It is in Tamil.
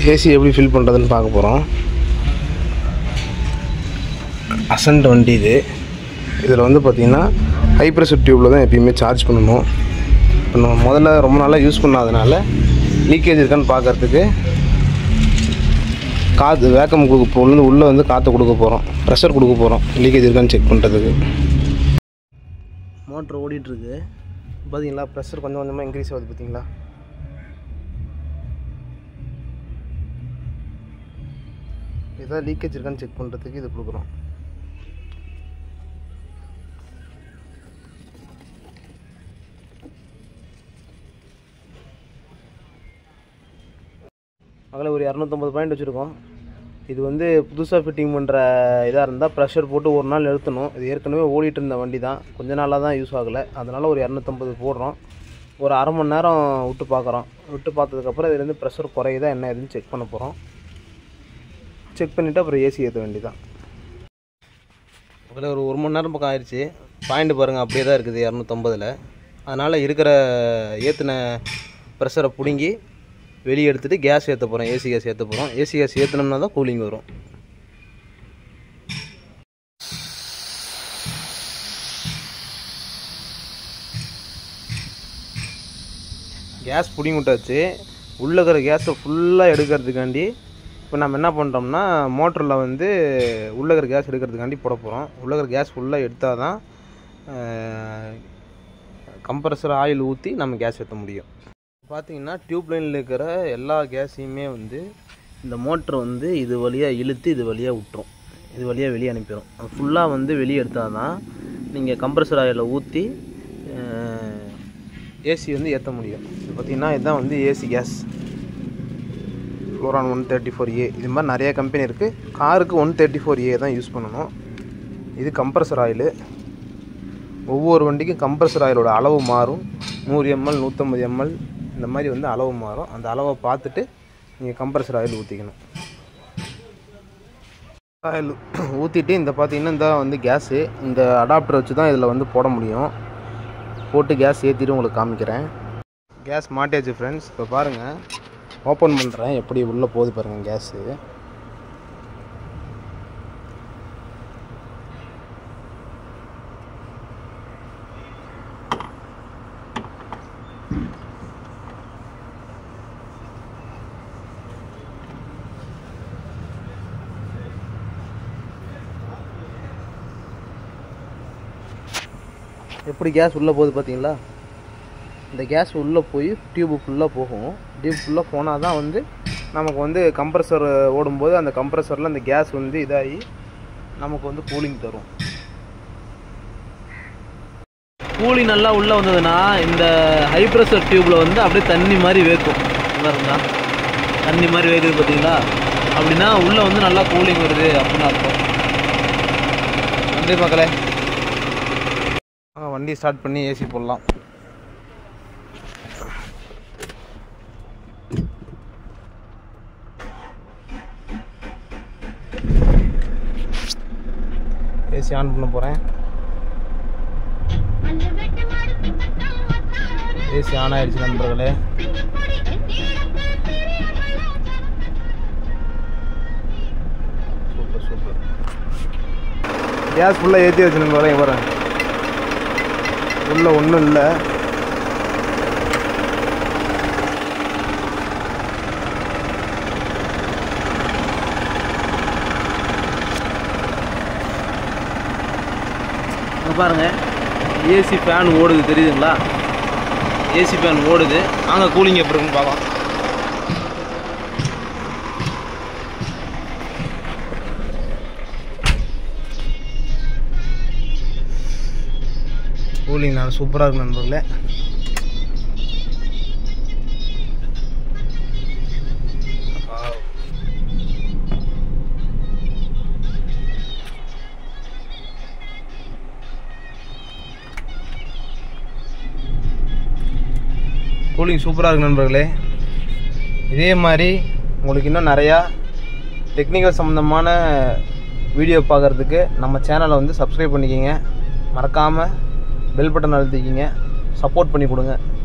ஏசி எப்படி ஃபில் பண்ணுறதுன்னு பார்க்க போகிறோம் அசன்ட் வண்டி இது இதில் வந்து பார்த்திங்கன்னா ஹை ப்ரெஷர் டியூப்பில் தான் எப்பயுமே சார்ஜ் பண்ணணும் இப்போ நம்ம முதல்ல ரொம்ப நாளாக யூஸ் பண்ணாதனால லீக்கேஜ் இருக்கான்னு பார்க்கறதுக்கு காற்று வேக்கம் கொடுக்க போகிறது உள்ளே வந்து காற்று கொடுக்க போகிறோம் ப்ரெஷர் கொடுக்க போகிறோம் லீக்கேஜ் இருக்கான்னு செக் பண்ணுறதுக்கு மோட்ரு ஓடிட்டுருக்கு பார்த்தீங்களா ப்ரெஷர் கொஞ்சம் கொஞ்சமாக இன்க்ரீஸ் ஆகுது பார்த்தீங்களா ஏதாவது லீக்கேஜ் இருக்கான்னு செக் பண்ணுறதுக்கு இது கொடுக்குறோம் அதில் ஒரு இரநூத்தம்பது பாயிண்ட் வச்சுருக்கோம் இது வந்து புதுசாக ஃபிட்டிங் பண்ணுற இதாக இருந்தால் ப்ரெஷர் போட்டு ஒரு நாள் நிறுத்தணும் இது ஏற்கனவே ஓடிட்டு இருந்த வண்டி தான் கொஞ்ச நாளாக தான் யூஸ் ஆகலை அதனால் ஒரு இரநூத்தம்பது போடுறோம் ஒரு அரை மணி நேரம் விட்டு பார்க்குறோம் விட்டு பார்த்ததுக்கப்புறம் இதுலேருந்து ப்ரெஷர் குறையுதா என்ன ஏதுன்னு செக் பண்ண போகிறோம் செக் பண்ணிவிட்டு அப்புறம் ஏசி ஏற்ற வேண்டியதான் அதில் ஒரு ஒரு மணி நேரம் பக்கம் ஆயிடுச்சு பாயிண்ட் பாருங்கள் அப்படியே தான் இருக்குது இரநூத்தம்பதில் அதனால் இருக்கிற ஏற்றின ப்ரெஷரை பிடுங்கி வெளியே எடுத்துகிட்டு கேஸ் ஏற்ற போகிறோம் ஏசி கேஸ் ஏற்ற போகிறோம் ஏசி கேஸ் ஏற்றினோம்னா தான் கூலிங் வரும் கேஸ் பிடிங்கி விட்டாச்சு உள்ளே இருக்கிற கேஸை ஃபுல்லாக எடுக்கிறதுக்காண்டி இப்போ நம்ம என்ன பண்ணுறோம்னா மோட்டரில் வந்து உள்ளே இருக்கிற கேஸ் எடுக்கிறதுக்காண்டி போட போகிறோம் உள்ளே இருக்கிற கேஸ் ஃபுல்லாக எடுத்தால் தான் கம்ப்ரஸர் ஆயில் ஊற்றி நம்ம கேஸ் ஏற்ற முடியும் பார்த்தீங்கன்னா டியூப் லைனில் இருக்கிற எல்லா கேஸையுமே வந்து இந்த மோட்ரு வந்து இது வழியாக இழுத்து இது வழியாக விட்டுரும் இது வழியாக வெளியே அனுப்பிடும் அது ஃபுல்லாக வந்து வெளியே எடுத்தால் தான் நீங்கள் கம்ப்ரஸர் ஆயிலை ஊற்றி ஏசி வந்து ஏற்ற முடியும் பார்த்தீங்கன்னா இதுதான் வந்து AC gas Floron one thirty four A இது மாதிரி நிறைய கம்பெனி இருக்குது காருக்கு ஒன் தேர்ட்டி ஃபோர் ஏ தான் யூஸ் பண்ணணும் இது கம்ப்ரஸர் ஆயிலு ஒவ்வொரு வண்டிக்கும் கம்ப்ரஸர் ஆயிலோட அளவு மாறும் நூறு எம்எல் நூற்றம்பது எம்எல் இந்த மாதிரி வந்து அளவு மாறும் அந்த அளவை பார்த்துட்டு நீங்கள் கம்ப்ரஸர் ஆயில் ஊற்றிக்கணும் ஆயில் ஊற்றிட்டு இந்த பார்த்தீங்கன்னா இந்த வந்து கேஸு இந்த அடாப்டர் வச்சு தான் இதில் வந்து போட முடியும் போட்டு கேஸ் ஏற்றிட்டு உங்களுக்கு காமிக்கிறேன் கேஸ் மாட்டியாச்சு ஃப்ரெண்ட்ஸ் இப்போ பாருங்கள் ஓப்பன் பண்ணுறேன் எப்படி உள்ளே போகுது பாருங்கள் கேஸு எப்படி கேஸ் உள்ளே போகுது பார்த்தீங்களா இந்த கேஸ் உள்ளே போய் டியூபு ஃபுல்லாக போகும் டியூப் ஃபுல்லாக போனால் தான் வந்து நமக்கு வந்து கம்ப்ரஸர் ஓடும்போது அந்த கம்ப்ரஸரில் அந்த கேஸ் வந்து இதாகி நமக்கு வந்து கூலிங் தரும் கூலிங் நல்லா உள்ளே வந்ததுன்னா இந்த ஹை ப்ரெஷர் டியூப்பில் வந்து அப்படியே தண்ணி மாதிரி வேக்கும் இருந்தா தண்ணி மாதிரி வேகுது பார்த்தீங்களா அப்படின்னா உள்ளே வந்து நல்லா கூலிங் வருது அப்படின்னு அர்த்தம் நன்றி மக்களே வண்டி ஸ்டார்ட் பண்ணி ஏசி போடலாம் ஏசி ஆன் பண்ண போகிறேன் ஏசி ஆன் ஆயிடுச்சு நண்பர்களே சூப்பர் சூப்பர் கேஸ் ஃபுல்லாக ஏற்றி வச்சு நண்பர்களே இங்க பாருங்க உள்ள ஒன்றும் இல்லை பாருங்க ஏசி ஃபேன் ஓடுது தெரியுதுங்களா ஏசி ஃபேன் ஓடுது அங்கே கூலிங் எப்படி இருக்குன்னு பார்க்கலாம் கூலிங் நான் சூப்பராக இருக்கு நண்பர்களே கூலிங் சூப்பராக இருக்கு நண்பர்களே இதே மாதிரி உங்களுக்கு இன்னும் நிறையா டெக்னிக்கல் சம்மந்தமான வீடியோ பார்க்குறதுக்கு நம்ம சேனலை வந்து சப்ஸ்கிரைப் பண்ணிக்கிங்க மறக்காமல் பெல் பட்டன் அழுத்திக்கிங்க சப்போர்ட் பண்ணி கொடுங்க